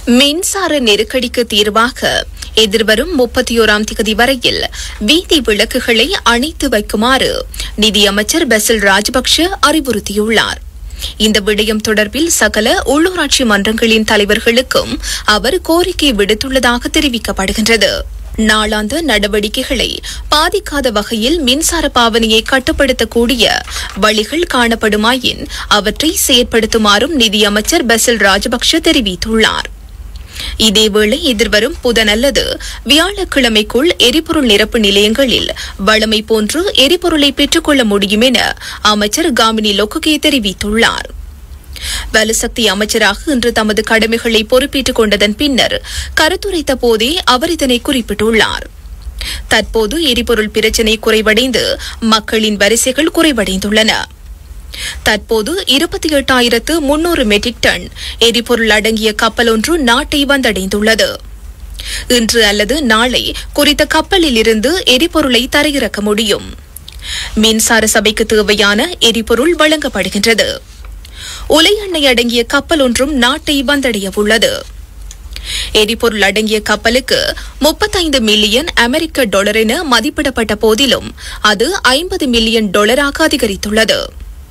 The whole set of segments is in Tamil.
மின்சார நெருக்கடிக்கு தீர்வாக எதிர்வரும் முப்பத்தி ஓராம் தேதி வரையில் வீதி விளக்குகளை அணைத்து வைக்குமாறு நிதியமைச்சர் பெசில் ராஜபக்ஷ அறிவுறுத்தியுள்ளார் இந்த விடயம் தொடர்பில் சகல உள்ளூராட்சி மன்றங்களின் தலைவர்களுக்கும் அவர் கோரிக்கை விடுத்துள்ளதாக தெரிவிக்கப்படுகின்றது நாளாந்த நடவடிக்கைகளை பாதிக்காத வகையில் மின்சார பாவனையை கட்டுப்படுத்தக்கூடிய வழிகள் காணப்படுமாயின் அவற்றை செயற்படுத்துமாறும் நிதியமைச்சர் பெசில் ராஜபக்ஷ தெரிவித்துள்ளார் இதேவேளை எதிர்வரும் புதன் அல்லது வியாழக்கிழமைக்குள் எரிபொருள் நிரப்பு நிலையங்களில் வழமை போன்று எரிபொருளை பெற்றுக்கொள்ள முடியும் என அமைச்சர் காமினி லொக்குகே தெரிவித்துள்ளார் வலுசக்தி அமைச்சராக இன்று தமது கடமைகளை பொறுப்பேற்றுக் கொண்டதன் பின்னர் கருத்துரைத்த போதே அவர் இதனை குறிப்பிட்டுள்ளார் தற்போது எரிபொருள் பிரச்சினை குறைவடைந்து மக்களின் வரிசைகள் குறைவடைந்துள்ளன தற்போது இருபத்தி எட்டாயிரத்து முன்னூறு மெட்ரிக் டன் எரிபொருள் அடங்கிய கப்பல் ஒன்று நாட்டை வந்தடைந்துள்ளது இன்று அல்லது நாளை குறித்த கப்பலில் இருந்து எரிபொருளை தரையிறக்க முடியும் மின்சார சபைக்கு தேவையான எரிபொருள் வழங்கப்படுகின்றது உலை எண்ணெய் அடங்கிய கப்பல் ஒன்றும் நாட்டை வந்தடைய உள்ளது எரிபொருள் அடங்கிய கப்பலுக்கு முப்பத்தைந்து மில்லியன் அமெரிக்க டாலர் என மதிப்பிடப்பட்ட போதிலும் அது ஐம்பது மில்லியன் டாலராக அதிகரித்துள்ளது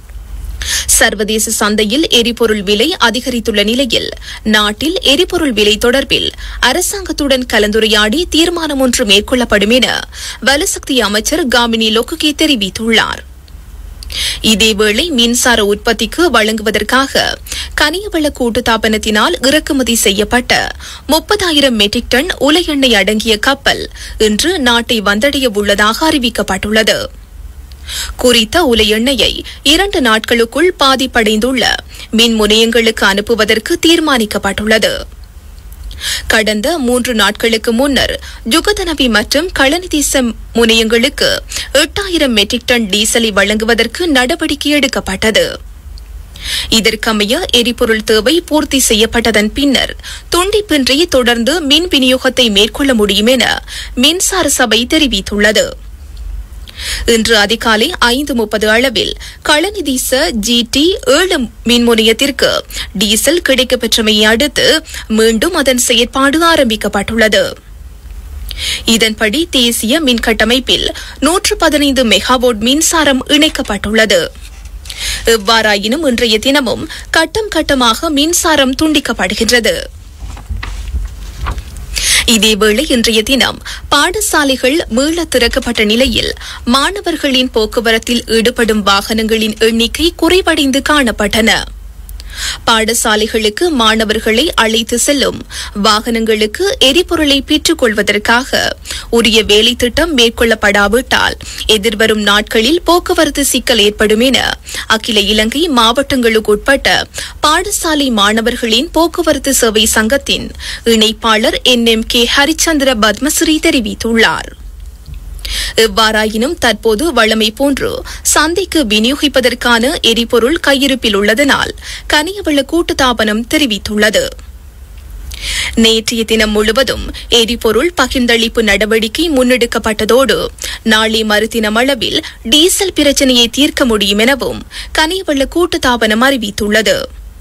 சர்வதேச சந்தையில் எரிபொருள் விலை அதிகரித்துள்ள நிலையில் நாட்டில் எரிபொருள் விலை தொடர்பில் அரசாங்கத்துடன் கலந்துரையாடி தீர்மானம் ஒன்று மேற்கொள்ளப்படும் என வலுசக்தி அமைச்சர் காமினி லொக்குகே தெரிவித்துள்ளார் இதேவேளை மின்சார உற்பத்திக்கு வழங்குவதற்காக கனியவள கூட்டுத்தாபனத்தினால் இறக்குமதி செய்யப்பட்ட முப்பதாயிரம் மெட்ரிக் டன் உலை எண்ணெய் அடங்கிய கப்பல் இன்று நாட்டை வந்தடைய உள்ளதாக அறிவிக்கப்பட்டுள்ளது குறித்த உலை எண்ணெயை இரண்டு நாட்களுக்குள் பாதிப்படைந்துள்ள மின் முனையங்களுக்கு அனுப்புவதற்கு தீர்மானிக்கப்பட்டுள்ளது கடந்த மூன்று நாட்களுக்கு முன்னர் ஜுகதனவி மற்றும் களநிதிச முனையங்களுக்கு எட்டாயிரம் மெட்ரிக் டன் டீசலை வழங்குவதற்கு நடவடிக்கை எடுக்கப்பட்டது இதற்கமைய எரிபொருள் தேவை பூர்த்தி செய்யப்பட்டதன் பின்னர் துண்டிப்பின்றி தொடர்ந்து மின் விநியோகத்தை மேற்கொள்ள முடியும் என மின்சார சபை தெரிவித்துள்ளது இன்று அதிகாலை ஐந்து முப்பது அளவில் களநிதிச ஜிடி ஏழு மின் முனையத்திற்கு டீசல் கிடைக்கப்பெற்றமையை அடுத்து மீண்டும் அதன் செயற்பாடு ஆரம்பிக்கப்பட்டுள்ளது இதன்படி தேசிய மின் கட்டமைப்பில் நூற்று பதினைந்து மெகாவோட் மின்சாரம் இணைக்கப்பட்டுள்ளது எவ்வாறாயினும் இன்றைய தினமும் கட்டம் கட்டமாக மின்சாரம் துண்டிக்கப்படுகின்றது இதேவேளை இன்றைய தினம் பாடசாலைகள் மீள திறக்கப்பட்ட நிலையில் மாணவர்களின் போக்குவரத்தில் ஈடுபடும் வாகனங்களின் எண்ணிக்கை குறைவடைந்து காணப்பட்டன பாடசாலைகளுக்கு மாணவர்களை அழைத்து செல்லும் வாகனங்களுக்கு எரிபொருளை பெற்றுக் கொள்வதற்காக உரிய வேலை திட்டம் மேற்கொள்ளப்படாவிட்டால் எதிர்வரும் நாட்களில் போக்குவரத்து சிக்கல் ஏற்படும் என அகில இலங்கை மாவட்டங்களுக்கு உட்பட்ட பாடசாலை மாணவர்களின் போக்குவரத்து சேவை சங்கத்தின் இணைப்பாளர் N M K Harichandra Padmasri தெரிவித்துள்ளார் எவ்வாறாயினும் தற்போது வழமை போன்று சந்தைக்கு விநியோகிப்பதற்கான எரிபொருள் கையிருப்பில் உள்ளதனால் கனியவள கூட்டுத்தாபனம் தெரிவித்துள்ளது நேற்றைய தினம் முழுவதும் எரிபொருள் பகிர்ந்தளிப்பு நடவடிக்கை முன்னெடுக்கப்பட்டதோடு நாளை மறுதினம் அளவில் டீசல் பிரச்சினையை தீர்க்க முடியும் எனவும் கனியவள கூட்டுத்தாபனம் அறிவித்துள்ளது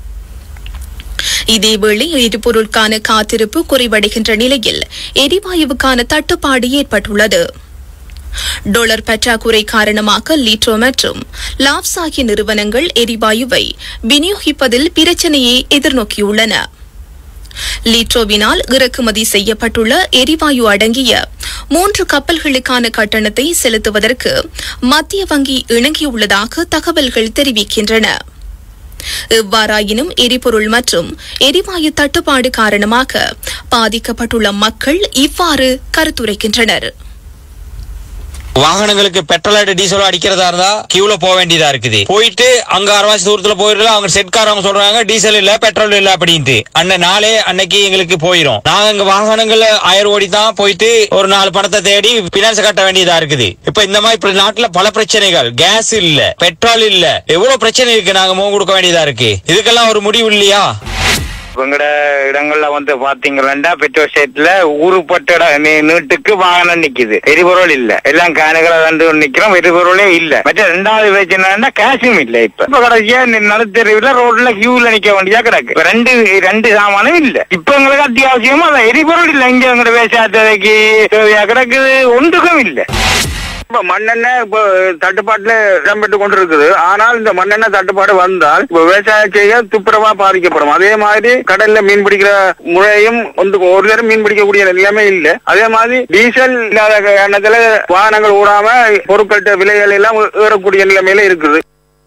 இதேவேளை எரிபொருளுக்கான காத்திருப்பு குறைவடைகின்ற நிலையில் எரிவாயுவுக்கான தட்டுப்பாடு ஏற்பட்டுள்ளது டாலர் பற்றாக்குறை காரணமாக லீட்ரோ மற்றும் லாப்ஸ் ஆகிய நிறுவனங்கள் எரிவாயுவை விநியோகிப்பதில் பிரச்சனையை எதிர்நோக்கியுள்ளன லீட்ரோவினால் இறக்குமதி செய்யப்பட்டுள்ள எரிவாயு அடங்கிய மூன்று கப்பல்களுக்கான கட்டணத்தை செலுத்துவதற்கு மத்திய வங்கி இணங்கியுள்ளதாக தகவல்கள் தெரிவிக்கின்றன எவ்வாறாயினும் எரிபொருள் மற்றும் எரிவாயு தட்டுப்பாடு காரணமாக பாதிக்கப்பட்டுள்ள மக்கள் இவ்வாறு கருத்துரைக்கின்றனர் வாகனங்களுக்கு பெட்ரோல் டீசல் அடிக்கிறதா இருந்தா கியூல போக வேண்டியதா இருக்குது போயிட்டு அங்க அரவாசி தூரத்துல போயிடல அவங்க செட்காரவங்க சொல்றாங்க டீசல் இல்ல பெட்ரோல் இல்ல அப்படின்ட்டு அன்ன நாளே அன்னைக்கு எங்களுக்கு போயிடும் நாங்க எங்க வாகனங்கள்ல ஆயிரம் ஓடி தான் போயிட்டு ஒரு நாலு பணத்தை தேடி பினான்ஸ் கட்ட வேண்டியதா இருக்குது இப்ப இந்த மாதிரி இப்ப நாட்டுல பல பிரச்சனைகள் கேஸ் இல்ல பெட்ரோல் இல்ல எவ்வளவு பிரச்சனை இருக்கு நாங்க முகம் கொடுக்க வேண்டியதா இருக்கு இதுக்கெல்லாம் ஒரு முடிவு இல்லையா எங்கட இடங்கள்ல வந்து பாத்தீங்கன்னா பெட்ரோல் ஸ்டேட்ல ஊருப்பட்ட இட நீ- நீட்டுக்கு வாகனம் நிக்குது எரிபொருள் இல்ல எல்லாம் கேனுகளை வந்து நிக்கிறோம் எரிபொருளே இல்ல மற்ற ரெண்டாவது பிரச்சனை கேஷும் இல்ல இப்ப இப்ப கடைசியா நி- நடுத்தெருவுல ரோட்ல கியூல நிக்க வேண்டியதா கிடக்கு இப்ப ரெண்டு ரெண்டு சாமானும் இல்ல இப்ப எங்களுக்கு அத்தியாவசியமா அந்த எரிபொருள் இல்ல இங்க எங்கட விவசாயத்துக்கு தேவையா கிடக்குது ஒன்றுக்கும் இல்ல இப்ப மண்ணெண்ணெய் இப்ப தட்டுப்பாட்டுல இடம்பெற்று கொண்டு இருக்குது ஆனால் இந்த மண்ணெண்ணெய் தட்டுப்பாடு வந்தால் இப்ப விவசாயம் செய்ய துப்புரவா பாதிக்கப்படும் அதே மாதிரி கடல்ல மீன் பிடிக்கிற முறையும் வந்து ஒரு நேரம் மீன் பிடிக்கக்கூடிய நிலைமை இல்ல அதே மாதிரி டீசல் இல்லாத காரணத்துல வாகனங்கள் ஓடாம பொருட்கள்கிட்ட விலைகள் எல்லாம் ஏறக்கூடிய நிலைமையில இருக்குது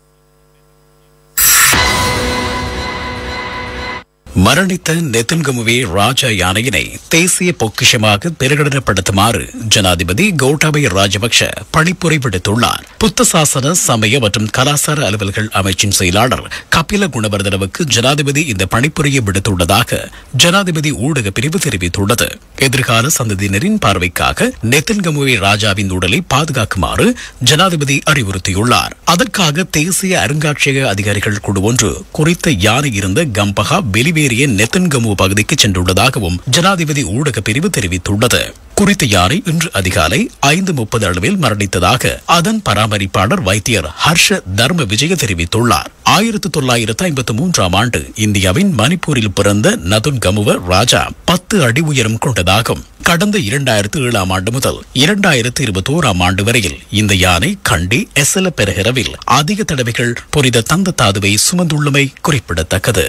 மரணித்த நெத்தன்கமுவே ராஜா யானையினை தேசிய பொக்கிஷமாக பிரகடனப்படுத்துமாறு ஜனாதிபதி கோட்டாபய ராஜபக்ஷ பணிப்புரை விடுத்துள்ளார் புத்த சாசன சமய மற்றும் கலாசார அலுவல்கள் அமைச்சின் செயலாளர் கபில குணவர்தனவுக்கு ஜனாதிபதி இந்த பணிப்புரையை விடுத்துள்ளதாக ஜனாதிபதி ஊடக பிரிவு தெரிவித்துள்ளது எதிர்கால சந்ததியினரின் பார்வைக்காக நெத்தன்கமுவே ராஜாவின் உடலை பாதுகாக்குமாறு ஜனாதிபதி அறிவுறுத்தியுள்ளார் அதற்காக தேசிய அருங்காட்சியக அதிகாரிகள் குழு ஒன்று குறித்த யானை இருந்த கம்பஹா வெளிவேறிய நெத்தன்கமு பகுதிக்கு சென்றுள்ளதாகவும் ஜனாதிபதி ஊடக பிரிவு தெரிவித்துள்ளது குறித்த யானை இன்று அதிகாலை ஐந்து முப்பது அளவில் மரணித்ததாக அதன் பராமரிப்பாளர் வைத்தியர் ஹர்ஷ தர்ம விஜய தெரிவித்துள்ளார் ஆயிரத்து தொள்ளாயிரத்து ஐம்பத்து மூன்றாம் ஆண்டு இந்தியாவின் மணிப்பூரில் பிறந்த நதுன் கமுவ ராஜா பத்து அடி உயரம் கொண்டதாகும் கடந்த இரண்டாயிரத்து ஏழாம் ஆண்டு முதல் இரண்டாயிரத்து இருபத்தோராம் ஆண்டு வரையில் இந்த யானை கண்டி எசல பெருகிறவில் அதிக தடவைகள் புரித தந்த தாதுவை சுமந்துள்ளமை குறிப்பிடத்தக்கது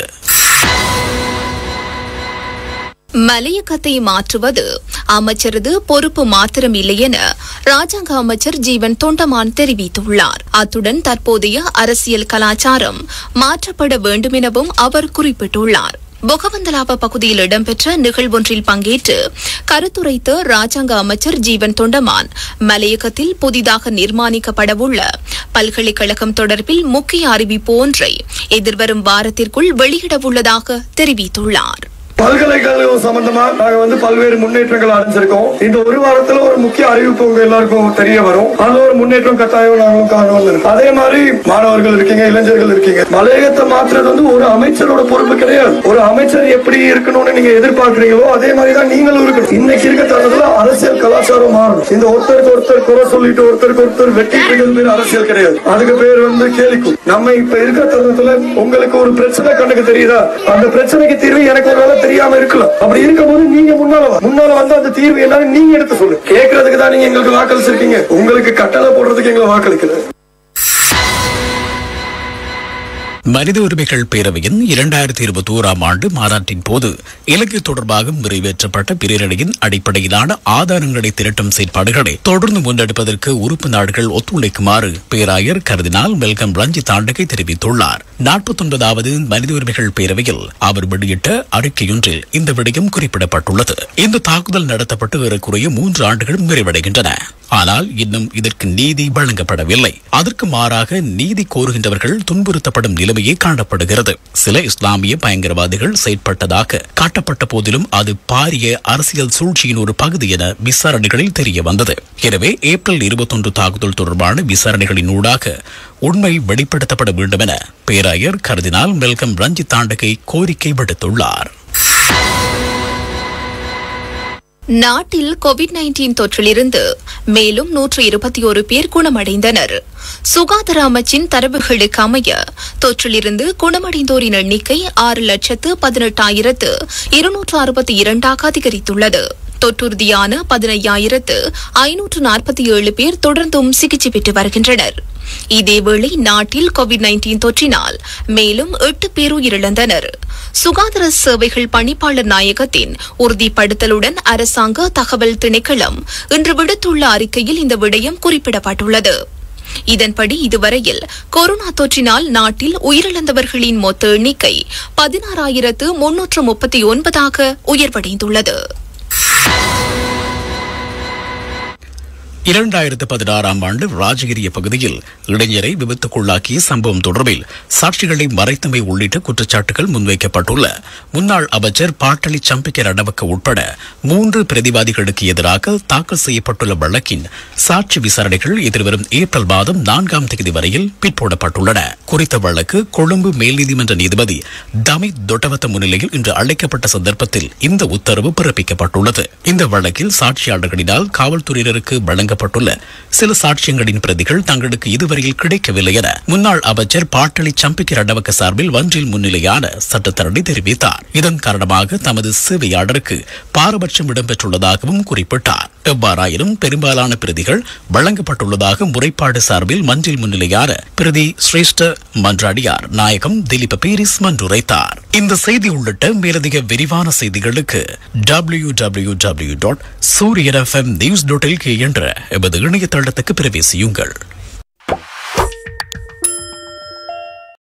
மலையகத்தை மாற்றுவது அமைச்சரது பொறுப்பு மாத்திரம் இல்லை என ராஜாங்க அமைச்சர் ஜீவன் தொண்டமான் தெரிவித்துள்ளார் அத்துடன் தற்போதைய அரசியல் கலாச்சாரம் மாற்றப்பட வேண்டும் எனவும் அவர் குறிப்பிட்டுள்ளார் பொகவந்தலாவ பகுதியில் இடம்பெற்ற நிகழ்வொன்றில் பங்கேற்று கருத்துரைத்த ராஜாங்க அமைச்சர் ஜீவன் தொண்டமான் மலையகத்தில் புதிதாக நிர்மாணிக்கப்படவுள்ள பல்கலைக்கழகம் தொடர்பில் முக்கிய அறிவிப்பு ஒன்றை எதிர்வரும் வாரத்திற்குள் வெளியிடவுள்ளதாக தெரிவித்துள்ளார் பல்கலைக்கழகம் சம்பந்தமா நாங்க வந்து பல்வேறு முன்னேற்றங்கள் அடைஞ்சிருக்கோம் இந்த ஒரு வாரத்துல ஒரு முக்கிய அறிவிப்பு உங்க எல்லாருக்கும் தெரிய வரும் அதுல ஒரு முன்னேற்றம் கட்டாயம் நாங்களும் காண வந்திருக்கோம் அதே மாதிரி மாணவர்கள் இருக்கீங்க இளைஞர்கள் இருக்கீங்க மலையகத்தை மாற்றுறது வந்து ஒரு அமைச்சரோட பொறுப்பு கிடையாது ஒரு அமைச்சர் எப்படி இருக்கணும்னு நீங்க எதிர்பார்க்கறீங்களோ அதே மாதிரி தான் நீங்களும் இருக்கணும் இன்னைக்கு இருக்க தருணத்துல அரசியல் கலாச்சாரம் மாறணும் இந்த ஒருத்தருக்கு ஒருத்தர் குறை சொல்லிட்டு ஒருத்தருக்கு ஒருத்தர் வெட்டி பிடிக்கிறது பேர் அரசியல் கிடையாது அதுக்கு பேர் வந்து கேலிக்கும் நம்ம இப்ப இருக்க தருணத்துல உங்களுக்கு ஒரு பிரச்சனை கண்ணுக்கு தெரியுதா அந்த பிரச்சனைக்கு தீர்வு எனக்கு ஒரு வேலை தெரியாம இருக்கலாம் அப்படி இருக்கும்போது நீங்க முன்னால வா. முன்னால வந்து அந்த தீர்வு என்னன்னு நீங்க எடுத்து சொல்லுங்க கேட்கறதுக்கு தான் நீங்க எங்களுக்கு வாக்களிச்சிருக்கீங்க உங்களுக்கு கட்டளை போடுறதுக்கு எங்களை வாக்களிக்கல மனித உரிமைகள் பேரவையின் இரண்டாயிரத்தி இருபத்தி ஓராம் ஆண்டு மாநாட்டின் போது இலங்கை தொடர்பாக நிறைவேற்றப்பட்ட பிரேரணையின் அடிப்படையிலான ஆதாரங்களை திரட்டும் செயற்பாடுகளை தொடர்ந்து முன்னெடுப்பதற்கு உறுப்பு நாடுகள் ஒத்துழைக்குமாறு பேராயர் கருதினால் வெல்கம் ரஞ்சித் ஆண்டகை தெரிவித்துள்ளார் நாற்பத்தொன்பதாவது மனித உரிமைகள் பேரவையில் அவர் வெளியிட்ட அறிக்கையொன்றில் இந்த விடயம் குறிப்பிடப்பட்டுள்ளது இந்த தாக்குதல் நடத்தப்பட்டு ஏறக்குறைய மூன்று ஆண்டுகள் நிறைவடைகின்றன ஆனால் இன்னும் இதற்கு நீதி வழங்கப்படவில்லை அதற்கு மாறாக நீதி கோருகின்றவர்கள் துன்புறுத்தப்படும் நிலைமையே காணப்படுகிறது சில இஸ்லாமிய பயங்கரவாதிகள் செயற்பட்டதாக காட்டப்பட்ட போதிலும் அது பாரிய அரசியல் சூழ்ச்சியின் ஒரு பகுதி என விசாரணைகளில் தெரிய வந்தது எனவே ஏப்ரல் இருபத்தொன்று தாக்குதல் தொடர்பான விசாரணைகளின் ஊடாக உண்மை வெளிப்படுத்தப்பட வேண்டும் என பேராயர் கருதினால் மெல்கம் ரஞ்சித் தாண்டகை கோரிக்கை விடுத்துள்ளார் நாட்டில் கோவிட் நைன்டீன் தொற்றிலிருந்து மேலும் நூற்று இருபத்தி ஒரு பேர் குணமடைந்தனர் சுகாதார அமைச்சின் தரவுகளுக்கு அமைய தொற்றிலிருந்து குணமடைந்தோரின் எண்ணிக்கை ஆறு லட்சத்து பதினெட்டாயிரத்து இருநூற்று அறுபத்தி இரண்டாக அதிகரித்துள்ளது தொற்றுறுதியான பதினையாயிரத்து ஐநூற்று நாற்பத்தி ஏழு பேர் தொடர்ந்தும் சிகிச்சை பெற்று வருகின்றனர் இதேவேளை நாட்டில் கோவிட் நைன்டீன் தொற்றினால் மேலும் எட்டு பேர் உயிரிழந்தனர் சுகாதார சேவைகள் பணிப்பாளர் நாயகத்தின் உறுதிப்படுத்தலுடன் அரசாங்க தகவல் திணைக்களம் இன்று விடுத்துள்ள அறிக்கையில் இந்த விடயம் குறிப்பிடப்பட்டுள்ளது இதன்படி இதுவரையில் கொரோனா தொற்றினால் நாட்டில் உயிரிழந்தவர்களின் மொத்த எண்ணிக்கை பதினாறாயிரத்து முன்னூற்று முப்பத்தி ஒன்பதாக உயர்வடைந்துள்ளது இரண்டாயிரத்து பதினாறாம் ஆண்டு ராஜகிரிய பகுதியில் இளைஞரை விபத்துக்குள்ளாக்கிய சம்பவம் தொடர்பில் சாட்சிகளை மறைத்தமை உள்ளிட்ட குற்றச்சாட்டுகள் முன்வைக்கப்பட்டுள்ள முன்னாள் அமைச்சர் பாட்டளி சம்பிக்க ரணவக்க உட்பட மூன்று பிரதிவாதிகளுக்கு எதிராக தாக்கல் செய்யப்பட்டுள்ள வழக்கின் சாட்சி விசாரணைகள் எதிர்வரும் ஏப்ரல் மாதம் நான்காம் தேதி வரையில் பிற்போடப்பட்டுள்ளன குறித்த வழக்கு கொழும்பு மேல் நீதிமன்ற நீதிபதி தமித் தொட்டவத்த முன்னிலையில் இன்று அழைக்கப்பட்ட சந்தர்ப்பத்தில் இந்த உத்தரவு பிறப்பிக்கப்பட்டுள்ளது இந்த வழக்கில் சாட்சியாளர்களினால் காவல்துறையினருக்கு வழங்கப்பட்டுள்ள சில சாட்சியங்களின் பிரதிகள் தங்களுக்கு இதுவரையில் கிடைக்கவில்லை என முன்னாள் அமைச்சர் பாட்டளி சம்பிக்கி ரணவக்க சார்பில் ஒன்றில் முன்னிலையான சட்டத்தரணி தெரிவித்தார் இதன் காரணமாக தமது சேவையாளருக்கு பாரபட்சம் இடம்பெற்றுள்ளதாகவும் குறிப்பிட்டார் எவ்வாறாயினும் பெரும்பாலான பிரதிகள் வழங்கப்பட்டுள்ளதாக முறைப்பாடு சார்பில் மன்றில் முன்னிலையான பிரதி சிரேஷ்ட மன்றாடியார் நாயகம் திலீப பீரிஸ் மன்றுரைத்தார் இந்த செய்தி உள்ளிட்ட மேலதிக விரிவான செய்திகளுக்கு W W W dot Sooriyan FM news dot LK என்ற எமது இணையதளத்துக்கு பிரவேசியுங்கள்